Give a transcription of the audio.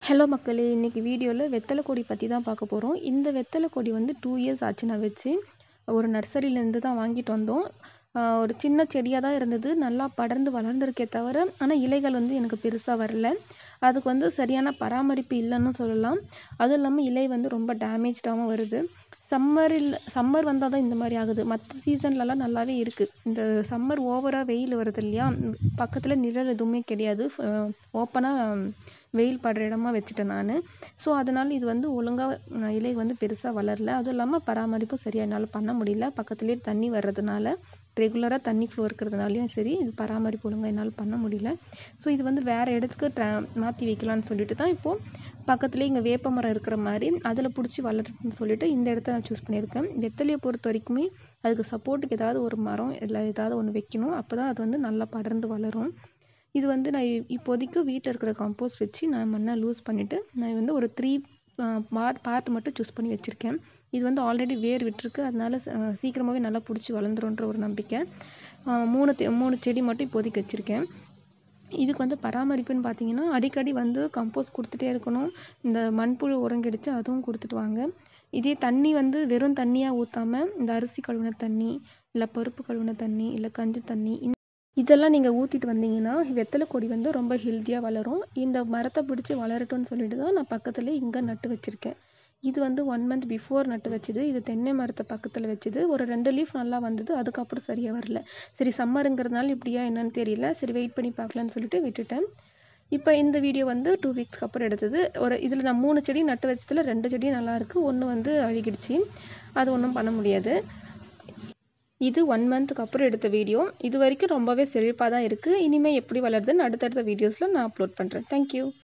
hello மக்களே இன்றைக்கி வீடியோவில் வெத்தலை கொடி பற்றி தான் பார்க்க போகிறோம் இந்த வெத்தலை கொடி வந்து டூ இயர்ஸ் ஆச்சு நான் வச்சு ஒரு நர்சரியிலேருந்து தான் வாங்கிட்டு வந்தோம் ஆஹ் ஒரு சின்ன செடியாக தான் இருந்தது நல்லா படர்ந்து வளர்ந்துருக்கே தவிர ஆனால் இலைகள் வந்து எனக்கு பெருசாக வரல அதுக்கு வந்து சரியான பராமரிப்பு இல்லைன்னு சொல்லலாம் அதுவும் இல்லாமல் இலை வந்து ரொம்ப டேமேஜ்டாகவும் வருது சம்மரில் சம்மர் வந்தால் தான் இந்த மாதிரி ஆகுது மற்ற சீசன்லலாம் நல்லாவே இருக்குது இந்த சம்மர் ஓவராக வெயில் வருது இல்லையா பக்கத்தில் நிழல் எதுவுமே கிடையாது ஓப்பனாக வெயில் படுற இடமா வச்சுட்டேன் நான் ஸோ அதனால் இது வந்து ஒழுங்காக இலை வந்து பெருசாக வளரல அதுவும் இல்லாமல் பராமரிப்பும் சரியாக என்னால் பண்ண முடியல பக்கத்துலேயே தண்ணி வர்றதுனால ரெகுலராக தண்ணி ஃப்ளோ இருக்கிறதுனாலையும் சரி இது பராமரிப்பு ஒழுங்காக என்னால் பண்ண முடியல ஸோ இது வந்து வேறு இடத்துக்கு ட்ரா மாற்றி வைக்கலான்னு சொல்லிட்டு தான் இப்போது பக்கத்துலேயே இங்கே வேப்ப மரம் இருக்கிற மாதிரி அதில் பிடிச்சி வளரட்டும்னு சொல்லிட்டு இந்த இடத்த நான் சூஸ் பண்ணியிருக்கேன் வெத்தலையை பொறுத்த வரைக்குமே அதுக்கு சப்போர்ட்டுக்கு ஏதாவது ஒரு மரம் இல்லை ஏதாவது ஒன்று வைக்கணும் அப்போ தான் அது வந்து நல்லா படர்ந்து வளரும் இது வந்து நான் இ- இப்போதைக்கு வீட்டில் இருக்கிற கம்போஸ்ட் வச்சு நான் மண்ணை லூஸ் பண்ணிவிட்டு நான் வந்து ஒரு த்ரீ பார்ட் பார்ட் மட்டும் சூஸ் பண்ணி வச்சுருக்கேன் இது வந்து ஆல்ரெடி வேர் விட்டுருக்கு அதனால ச- சீக்கிரமாகவே நல்லா பிடிச்சி வளர்ந்துருன்ற ஒரு நம்பிக்கை ஆஹ் மூணு தெ- மூணு செடி மட்டும் இப்போதைக்கு வச்சுருக்கேன் இதுக்கு வந்து பராமரிப்புன்னு பார்த்தீங்கன்னா அடிக்கடி வந்து கம்போஸ்ட் கொடுத்துட்டே இருக்கணும் இந்த மண்புழு உரங்கிடுச்சு அதுவும் கொடுத்துட்டு வாங்க இதே தண்ணி வந்து வெறும் தண்ணியாக ஊற்றாம இந்த அரிசி கழுவின தண்ணி இல்லை பருப்பு கழுவின தண்ணி இல்லை கஞ்சி தண்ணி இந்த- இதெல்லாம் நீங்கள் ஊற்றிட்டு வந்தீங்கன்னா வெத்தலை கொடி வந்து ரொம்ப ஹெல்த்தியாக வளரும் இந்த மரத்தை பிடிச்சி வளரட்டும்னு சொல்லிட்டு தான் நான் பக்கத்தில் இங்கே நட்டு வச்சுருக்கேன் இது வந்து ஒன் மந்த் பிஃபோர் நட்டு வச்சது இது தென்னை மரத்தை பக்கத்தில் வச்சது ஒரு ரெண்டு லீஃப் நல்லா வந்தது அதுக்கப்புறம் சரியாக வரல சரி சம்மருங்கிறதுனால இப்படியா என்னன்னு தெரியல சரி வெயிட் பண்ணி பார்க்கலான்னு சொல்லிட்டு விட்டுட்டேன் இப்போ இந்த வீடியோ வந்து டூ வீக்ஸ்க்கு அப்புறம் எடுத்தது ஒரு இதில் நான் மூணு செடி நட்டு வச்சதில் ரெண்டு செடி நல்லா இருக்கு ஒன்று வந்து அழுகிடுச்சு அது ஒன்றும் பண்ண முடியாது இது ஒன் மந்த்துக்கு அப்புறம் எடுத்த வீடியோ இது வரைக்கும் ரொம்பவே செழிப்பாக தான் இருக்குது இனிமேல் எப்படி வளருதுன்னு அடுத்தடுத்த வீடியோஸில் நான் அப்லோட் பண்ணுறேன் தேங்க்யூ